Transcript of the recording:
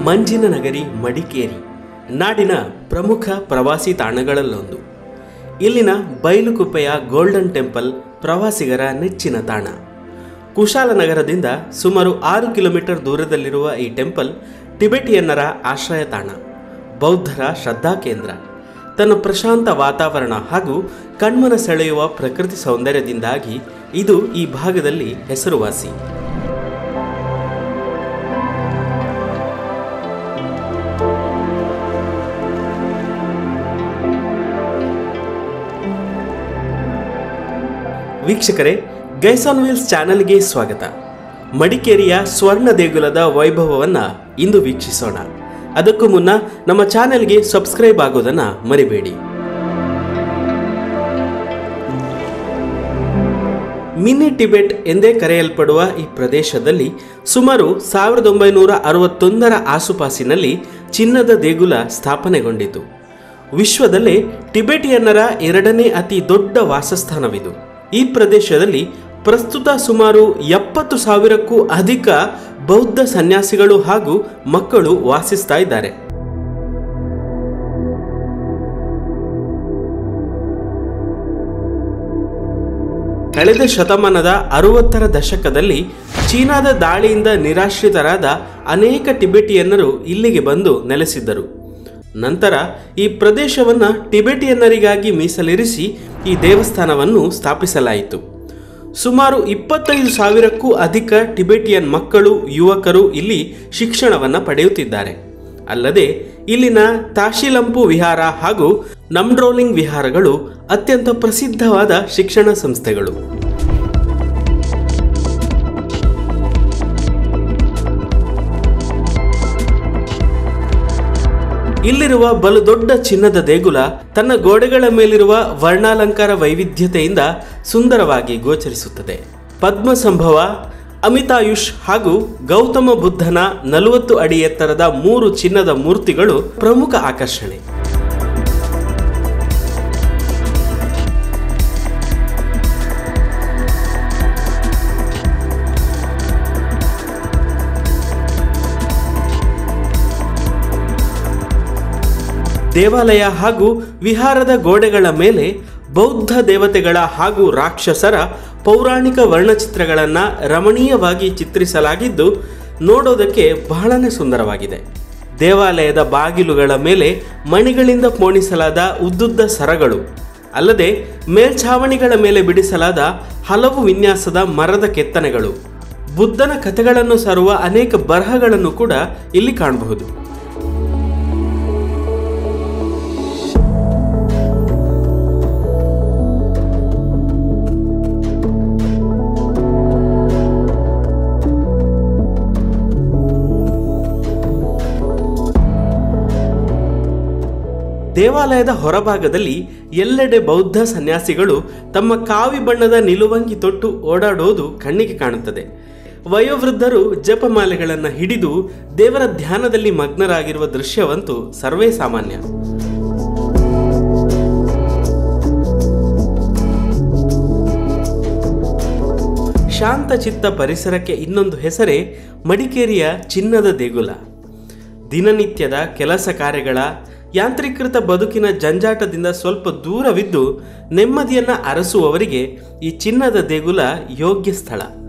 ಮಂಜಿನ ನಗರಿ ಮಡಿಕೇರಿ ನಾಡಿನ ಪ್ರಮುಖ ಪ್ರವಾಸಿ ತಾಣಗಳಲ್ಲೊಂದು ಇಲ್ಲಿನ ಬೈಲುಕುಪ್ಪೆಯ ಗೋಲ್ಡನ್ ಟೆಂಪಲ್ ಪ್ರವಾಸಿಗರ ನೆಚ್ಚಿನ ತಾಣ ಕುಶಾಲನಗರದಿಂದ ಸುಮಾರು ಆರು ಕಿಲೋಮೀಟರ್ ದೂರದಲ್ಲಿರುವ ಈ ಟೆಂಪಲ್ ಟಿಬೆಟಿಯನ್ನರ ಆಶ್ರಯ ತಾಣ ಬೌದ್ಧರ ಶ್ರದ್ಧಾ ಕೇಂದ್ರ ತನ್ನ ಪ್ರಶಾಂತ ವಾತಾವರಣ ಹಾಗೂ ಕಣ್ಮನ ಸೆಳೆಯುವ ಪ್ರಕೃತಿ ಸೌಂದರ್ಯದಿಂದಾಗಿ ಇದು ಈ ಭಾಗದಲ್ಲಿ ಹೆಸರುವಾಸಿ ವೀಕ್ಷಕರೇ ಗೈಸಾನ್ ವೀಲ್ಸ್ ಚಾನೆಲ್ಗೆ ಸ್ವಾಗತ ಮಡಿಕೇರಿಯ ಸ್ವರ್ಣ ದೇಗುಲದ ವೈಭವವನ್ನು ಇಂದು ವೀಕ್ಷಿಸೋಣ ಅದಕ್ಕೂ ಮುನ್ನ ನಮ್ಮ ಚಾನೆಲ್ಗೆ ಸಬ್ಸ್ಕ್ರೈಬ್ ಆಗೋದನ್ನು ಮರಿಬೇಡಿ ಮಿನಿ ಟಿಬೆಟ್ ಎಂದೇ ಕರೆಯಲ್ಪಡುವ ಈ ಪ್ರದೇಶದಲ್ಲಿ ಸುಮಾರು ಸಾವಿರದ ಒಂಬೈನೂರ ಅರವತ್ತೊಂದರ ಆಸುಪಾಸಿನಲ್ಲಿ ಚಿನ್ನದ ದೇಗುಲ ಸ್ಥಾಪನೆಗೊಂಡಿತು ವಿಶ್ವದಲ್ಲೇ ಟಿಬೆಟಿಯನ್ನರ ಎರಡನೇ ಅತಿ ದೊಡ್ಡ ವಾಸಸ್ಥಾನವಿದು ಈ ಪ್ರದೇಶದಲ್ಲಿ ಪ್ರಸ್ತುತ ಸುಮಾರು ಎಪ್ಪತ್ತು ಸಾವಿರಕ್ಕೂ ಅಧಿಕ ಬೌದ್ಧ ಸನ್ಯಾಸಿಗಳು ಹಾಗೂ ಮಕ್ಕಳು ವಾಸಿಸ್ತಾ ಇದ್ದಾರೆ ಕಳೆದ ಶತಮಾನದ ಅರುವತ್ತರ ದಶಕದಲ್ಲಿ ಚೀನಾದ ದಾಳಿಯಿಂದ ನಿರಾಶ್ರಿತರಾದ ಅನೇಕ ಟಿಬೆಟಿಯನ್ನರು ಇಲ್ಲಿಗೆ ಬಂದು ನೆಲೆಸಿದ್ದರು ನಂತರ ಈ ಪ್ರದೇಶವನ್ನು ಟಿಬೆಟಿಯನ್ನರಿಗಾಗಿ ಮೀಸಲಿರಿಸಿ ಈ ದೇವಸ್ಥಾನವನ್ನು ಸ್ಥಾಪಿಸಲಾಯಿತು ಸುಮಾರು ಇಪ್ಪತ್ತೈದು ಸಾವಿರಕ್ಕೂ ಅಧಿಕ ಟಿಬೆಟಿಯನ್ ಮಕ್ಕಳು ಯುವಕರು ಇಲ್ಲಿ ಶಿಕ್ಷಣವನ್ನು ಪಡೆಯುತ್ತಿದ್ದಾರೆ ಅಲ್ಲದೆ ಇಲ್ಲಿನ ತಾಶಿಲಂಪು ವಿಹಾರ ಹಾಗೂ ನಮ್ಡ್ರೋಲಿಂಗ್ ವಿಹಾರಗಳು ಅತ್ಯಂತ ಪ್ರಸಿದ್ಧವಾದ ಶಿಕ್ಷಣ ಸಂಸ್ಥೆಗಳು ಇಲ್ಲಿರುವ ಬಲು ದೊಡ್ಡ ಚಿನ್ನದ ದೇಗುಲ ತನ್ನ ಗೋಡೆಗಳ ಮೇಲಿರುವ ವರ್ಣಾಲಂಕಾರ ವೈವಿಧ್ಯತೆಯಿಂದ ಸುಂದರವಾಗಿ ಗೋಚರಿಸುತ್ತದೆ ಪದ್ಮ ಸಂಭವ ಅಮಿತಾಯುಷ್ ಹಾಗೂ ಗೌತಮ ಬುದ್ಧನ ನಲವತ್ತು ಅಡಿ ಎತ್ತರದ ಮೂರು ಚಿನ್ನದ ಮೂರ್ತಿಗಳು ಪ್ರಮುಖ ಆಕರ್ಷಣೆ ದೇವಾಲಯ ಹಾಗೂ ವಿಹಾರದ ಗೋಡೆಗಳ ಮೇಲೆ ಬೌದ್ಧ ದೇವತೆಗಳ ಹಾಗೂ ರಾಕ್ಷಸರ ಪೌರಾಣಿಕ ವರ್ಣಚಿತ್ರಗಳನ್ನು ರಮಣೀಯವಾಗಿ ಚಿತ್ರಿಸಲಾಗಿದ್ದು ನೋಡೋದಕ್ಕೆ ಬಹಳನೇ ಸುಂದರವಾಗಿದೆ ದೇವಾಲಯದ ಬಾಗಿಲುಗಳ ಮೇಲೆ ಮಣಿಗಳಿಂದ ಪೋಣಿಸಲಾದ ಉದ್ದುದ್ದ ಸರಗಳು ಅಲ್ಲದೆ ಮೇಲ್ಛಾವಣಿಗಳ ಮೇಲೆ ಬಿಡಿಸಲಾದ ಹಲವು ವಿನ್ಯಾಸದ ಮರದ ಕೆತ್ತನೆಗಳು ಬುದ್ಧನ ಕಥೆಗಳನ್ನು ಸಾರುವ ಅನೇಕ ಬರಹಗಳನ್ನು ಕೂಡ ಇಲ್ಲಿ ಕಾಣಬಹುದು ದೇವಾಲಯದ ಹೊರಭಾಗದಲ್ಲಿ ಎಲ್ಲೆಡೆ ಬೌದ್ಧ ಸನ್ಯಾಸಿಗಳು ತಮ್ಮ ಕಾವಿ ಬಣ್ಣದ ನಿಲುವಂಗಿ ತೊಟ್ಟು ಓಡಾಡೋದು ಕಣ್ಣಿಗೆ ಕಾಣುತ್ತದೆ ವಯೋವೃದ್ಧರು ಜಪಮಾಲೆಗಳನ್ನು ಹಿಡಿದು ದೇವರ ಧ್ಯಾನದಲ್ಲಿ ಮಗ್ನರಾಗಿರುವ ದೃಶ್ಯವಂತೂ ಸರ್ವೇ ಸಾಮಾನ್ಯ ಶಾಂತಚಿತ್ತ ಪರಿಸರಕ್ಕೆ ಇನ್ನೊಂದು ಹೆಸರೇ ಮಡಿಕೇರಿಯ ಚಿನ್ನದ ದೇಗುಲ ದಿನನಿತ್ಯದ ಕೆಲಸ ಕಾರ್ಯಗಳ ಯಾಂತ್ರೀಕೃತ ಬದುಕಿನ ಜಂಜಾಟದಿಂದ ಸ್ವಲ್ಪ ದೂರವಿದ್ದು ನೆಮ್ಮದಿಯನ್ನು ಅರಸುವವರಿಗೆ ಈ ಚಿನ್ನದ ದೇಗುಲ ಯೋಗ್ಯ ಸ್ಥಳ